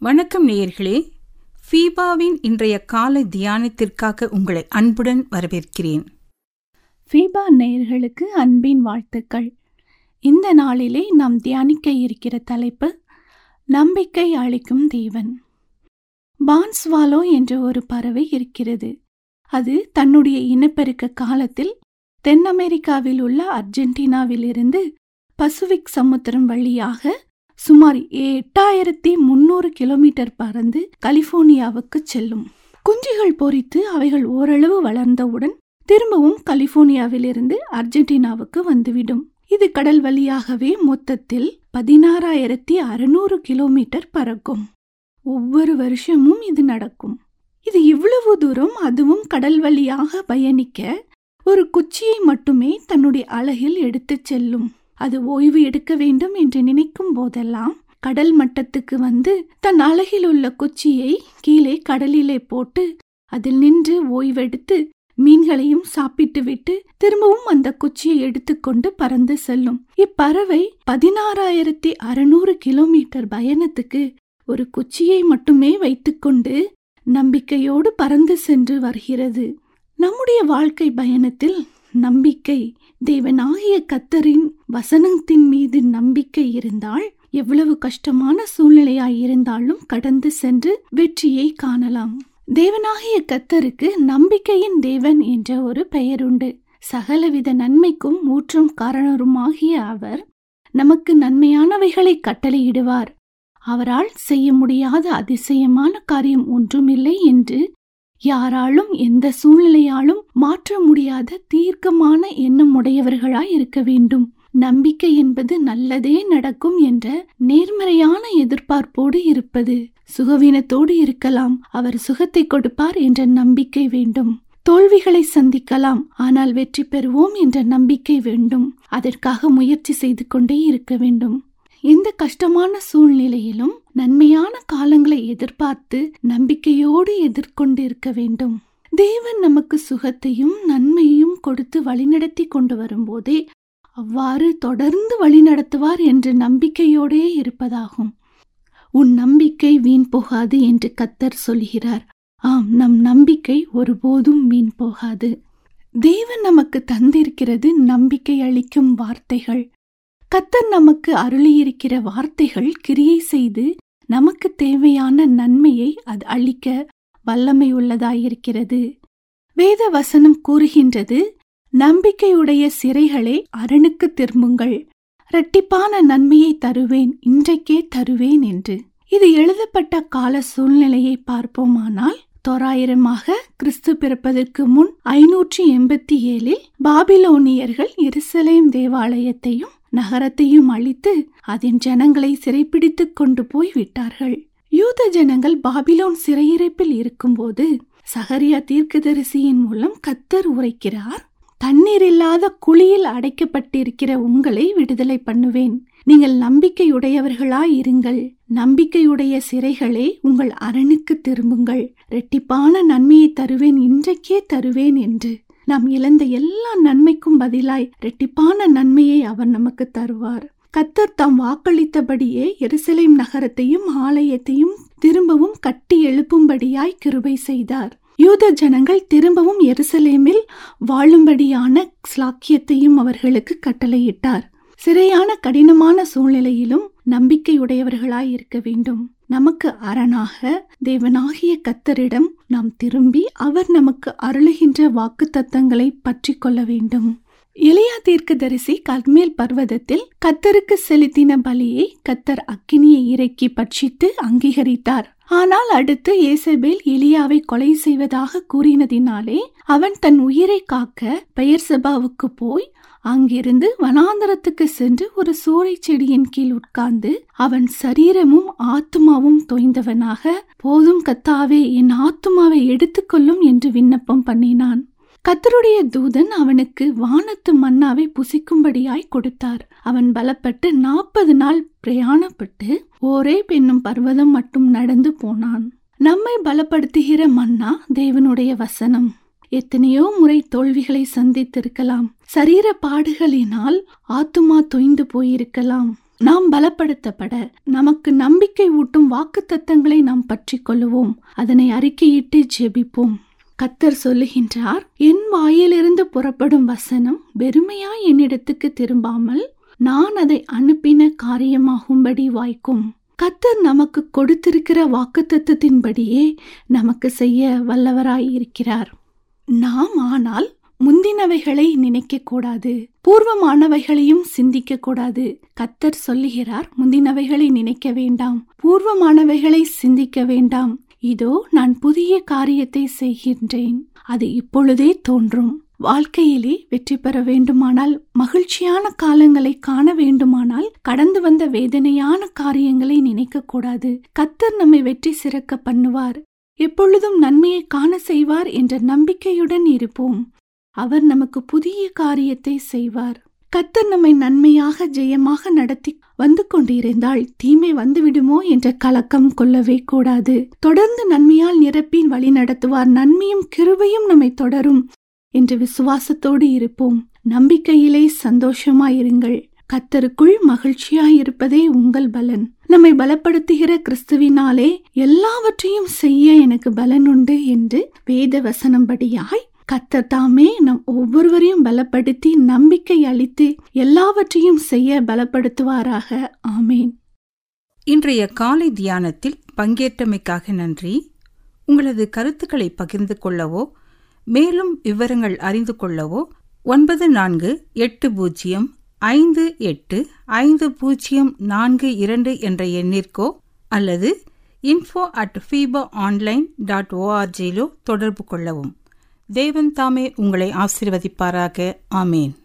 வணக்கம் நேயர்களே ஃபீபாவின் இன்றைய காலை தியானத்திற்காக உங்களை அன்புடன் வரவேற்கிறேன் ஃபீபா நேயர்களுக்கு அன்பின் வாழ்த்துக்கள் இந்த நாளிலே நாம் தியானிக்க இருக்கிற தலைப்பு நம்பிக்கை அளிக்கும் தேவன் பான்ஸ்வாலோ என்ற ஒரு பறவை இருக்கிறது அது தன்னுடைய இனப்பெருக்க காலத்தில் தென் அமெரிக்காவில் உள்ள அர்ஜென்டினாவிலிருந்து பசிபிக் சமுத்திரம் வழியாக சுமார் எட்டாயிரத்தி முன்னூறு கிலோமீட்டர் பறந்து கலிபோர்னியாவுக்கு செல்லும் குஞ்சுகள் பொறித்து அவைகள் ஓரளவு வளர்ந்தவுடன் திரும்பவும் கலிபோர்னியாவிலிருந்து அர்ஜென்டினாவுக்கு வந்துவிடும் இது கடல் வழியாகவே மொத்தத்தில் பதினாறாயிரத்தி அறுநூறு கிலோமீட்டர் பறக்கும் ஒவ்வொரு வருஷமும் இது நடக்கும் இது இவ்வளவு தூரம் அதுவும் கடல் வழியாக பயணிக்க ஒரு குச்சியை மட்டுமே தன்னுடைய அழகில் எடுத்துச் செல்லும் அது ஓய்வு எடுக்க வேண்டும் என்று நினைக்கும் போதெல்லாம் கடல் மட்டத்துக்கு வந்து தன் அழகில் உள்ள குச்சியை கீழே கடலிலே போட்டு அதில் நின்று ஓய்வெடுத்து மீன்களையும் சாப்பிட்டுவிட்டு திரும்பவும் அந்த குச்சியை எடுத்துக்கொண்டு பறந்து செல்லும் இப்பறவை பதினாறாயிரத்தி அறுநூறு கிலோமீட்டர் பயணத்துக்கு ஒரு குச்சியை மட்டுமே வைத்துக்கொண்டு நம்பிக்கையோடு பறந்து சென்று வருகிறது நம்முடைய வாழ்க்கை பயணத்தில் நம்பிக்கை தேவனாகிய கத்தரின் வசனத்தின் மீது நம்பிக்கை இருந்தால் எவ்வளவு கஷ்டமான சூழ்நிலையாய் இருந்தாலும் கடந்து சென்று வெற்றியை காணலாம் தேவனாகிய கத்தருக்கு நம்பிக்கையின் தேவன் என்ற ஒரு பெயர் உண்டு சகலவித நன்மைக்கும் ஊற்றும் காரணருமாகிய அவர் நமக்கு நன்மையானவைகளை கட்டளையிடுவார் அவரால் செய்ய முடியாத அதிசயமான காரியம் ஒன்றுமில்லை என்று யாராலும் எந்த சூழ்நிலையாலும் மாற்ற முடியாத தீர்க்கமான எண்ணம் உடையவர்களாய் இருக்க வேண்டும் நம்பிக்கை என்பது நல்லதே நடக்கும் என்ற நேர்மறையான எதிர்பார்ப்போடு இருப்பது சுகவீனத்தோடு இருக்கலாம் அவர் சுகத்தை கொடுப்பார் என்ற நம்பிக்கை வேண்டும் தோல்விகளை சந்திக்கலாம் ஆனால் வெற்றி பெறுவோம் என்ற நம்பிக்கை வேண்டும் அதற்காக முயற்சி செய்து கொண்டே இருக்க வேண்டும் எந்த கஷ்டமான சூழ்நிலையிலும் நன்மையான காலங்களை எதிர்பார்த்து நம்பிக்கையோடு எதிர்கொண்டு இருக்க வேண்டும் தேவன் நமக்கு சுகத்தையும் நன்மையும் கொடுத்து வழிநடத்தி கொண்டு வரும்போதே அவ்வாறு தொடர்ந்து வழிநடத்துவார் என்று நம்பிக்கையோடே இருப்பதாகும் உன் நம்பிக்கை வீண் போகாது என்று கத்தர் சொல்கிறார் ஆம் நம் நம்பிக்கை ஒருபோதும் வீண் போகாது தேவன் நமக்கு தந்திருக்கிறது நம்பிக்கை அளிக்கும் வார்த்தைகள் கத்தர் நமக்கு அருளியிருக்கிற வார்த்தைகள் கிரியை செய்து நமக்கு தேவையான நன்மையை அது அளிக்க வல்லமை உள்ளதாயிருக்கிறது வேத வசனம் கூறுகின்றது நம்பிக்கையுடைய சிறைகளே அரணுக்கு திரும்புங்கள் இரட்டிப்பான நன்மையை தருவேன் இன்றைக்கே தருவேன் என்று இது எழுதப்பட்ட கால சூழ்நிலையை பார்ப்போமானால் தோராயிரமாக கிறிஸ்து பிறப்பதற்கு முன் ஐநூற்றி எண்பத்தி ஏழில் பாபிலோனியர்கள் எருசலேம் தேவாலயத்தையும் நகரத்தையும் அழித்து அதன் ஜனங்களை சிறைப்பிடித்துக் கொண்டு போய் விட்டார்கள் யூத ஜனங்கள் பாபிலோன் சிறையிருப்பில் இருக்கும்போது சகரியா தீர்க்கதரிசியின் மூலம் கத்தர் உரைக்கிறார் தண்ணீர் இல்லாத குழியில் அடைக்கப்பட்டிருக்கிற உங்களை விடுதலை பண்ணுவேன் நீங்கள் நம்பிக்கையுடையவர்களாய் இருங்கள் நம்பிக்கையுடைய சிறைகளே உங்கள் அரணுக்கு திரும்புங்கள் ரெட்டிப்பான நன்மையை தருவேன் இன்றைக்கே தருவேன் என்று நாம் இழந்த எல்லா நன்மைக்கும் பதிலாய் ரெட்டிப்பான நன்மையை அவர் நமக்கு தருவார் கத்தர் தாம் வாக்களித்தபடியே எருசலேம் நகரத்தையும் ஆலயத்தையும் திரும்பவும் கட்டி எழுப்பும்படியாய் கிருபை செய்தார் யூத ஜனங்கள் திரும்பவும் எருசலேமில் வாழும்படியான ஸ்லாக்கியத்தையும் அவர்களுக்கு கட்டளையிட்டார் சிறையான கடினமான சூழ்நிலையிலும் நம்பிக்கையுடையவர்களாய் இருக்க வேண்டும் நமக்கு அரணாக தேவனாகிய கத்தரிடம் நாம் திரும்பி அவர் நமக்கு அருளுகின்ற வாக்கு தத்தங்களை பற்றி கொள்ள வேண்டும் எலியா தீர்க்கதரிசி கர்மேல் பர்வதத்தில் கத்தருக்கு செலுத்தின பலியை கத்தர் அக்கினியை இறக்கி பட்சித்து அங்கீகரித்தார் ஆனால் அடுத்து ஏசபேல் எலியாவை கொலை செய்வதாக கூறினதினாலே அவன் தன் உயிரை காக்க பெயர் சபாவுக்கு போய் அங்கிருந்து வனாந்தரத்துக்கு சென்று ஒரு சூறை செடியின் கீழ் உட்கார்ந்து அவன் சரீரமும் ஆத்துமாவும் தோய்ந்தவனாக போதும் கத்தாவே என் ஆத்துமாவை எடுத்துக்கொள்ளும் என்று விண்ணப்பம் பண்ணினான் கத்தருடைய தூதன் அவனுக்கு வானத்து மன்னாவை புசிக்கும்படியாய் கொடுத்தார் அவன் பலப்பட்டு நாற்பது நாள் பிரயாணப்பட்டு ஓரே பெண்ணும் பர்வதம் மட்டும் நடந்து போனான் நம்மை பலப்படுத்துகிற மன்னா தேவனுடைய வசனம் எத்தனையோ முறை தோல்விகளை சந்தித்திருக்கலாம் சரீர பாடுகளினால் ஆத்துமா தொய்ந்து போயிருக்கலாம் நாம் பலப்படுத்தப்பட நமக்கு நம்பிக்கை ஊட்டும் வாக்குத்தத்தங்களை நாம் பற்றி கொள்ளுவோம் அதனை அறிக்கையிட்டு ஜெபிப்போம் கத்தர் சொல்லுகின்றார் என் வாயிலிருந்து புறப்படும் வசனம் வெறுமையாய் என்னிடத்துக்கு திரும்பாமல் நான் அதை அனுப்பின காரியமாகும்படி வாய்க்கும் கத்தர் நமக்கு கொடுத்திருக்கிற வாக்குத்தத்தின்படியே நமக்கு செய்ய வல்லவராய் இருக்கிறார் நாம் ஆனால் முந்தினவைகளை நினைக்க கூடாது பூர்வமானவைகளையும் சிந்திக்க கூடாது கத்தர் சொல்லுகிறார் முந்தினவைகளை நினைக்க வேண்டாம் பூர்வமானவைகளை சிந்திக்க வேண்டாம் இதோ நான் புதிய காரியத்தை செய்கின்றேன் அது இப்பொழுதே தோன்றும் வாழ்க்கையிலே வெற்றி பெற வேண்டுமானால் மகிழ்ச்சியான காலங்களை காண வேண்டுமானால் கடந்து வந்த வேதனையான காரியங்களை நினைக்க கூடாது கத்தர் நம்மை வெற்றி சிறக்க பண்ணுவார் எப்பொழுதும் நன்மையை காண செய்வார் என்ற நம்பிக்கையுடன் இருப்போம் அவர் நமக்கு புதிய காரியத்தை செய்வார் கத்தர் நம்மை நன்மையாக ஜெயமாக நடத்தி வந்து கொண்டிருந்தால் தீமை வந்துவிடுமோ என்ற கலக்கம் கொள்ளவே கூடாது தொடர்ந்து நன்மையால் நிரப்பின் வழி நடத்துவார் நன்மையும் கிருபையும் நம்மை தொடரும் என்று விசுவாசத்தோடு இருப்போம் நம்பிக்கையிலே சந்தோஷமாயிருங்கள் கத்தருக்குள் மகிழ்ச்சியாயிருப்பதே உங்கள் பலன் நம்மை பலப்படுத்துகிற கிறிஸ்துவினாலே எல்லாவற்றையும் செய்ய எனக்கு பலன் உண்டு என்று வேத வசனம்படியாய் கத்தர் தாமே நம் ஒவ்வொருவரையும் பலப்படுத்தி நம்பிக்கை அளித்து எல்லாவற்றையும் செய்ய பலப்படுத்துவாராக ஆமேன் இன்றைய காலை தியானத்தில் பங்கேற்றமைக்காக நன்றி உங்களது கருத்துக்களை பகிர்ந்து கொள்ளவோ மேலும் விவரங்கள் அறிந்து கொள்ளவோ ஒன்பது நான்கு எட்டு பூஜ்ஜியம் ஐந்து எட்டு ஐந்து பூஜ்ஜியம் நான்கு இரண்டு என்ற எண்ணிற்கோ அல்லது info at FIFA online dot ஓஆர்ஜியிலோ தொடர்பு கொள்ளவும் தேவன் தாமே உங்களை ஆசிர்வதிப்பாராக ஆமேன்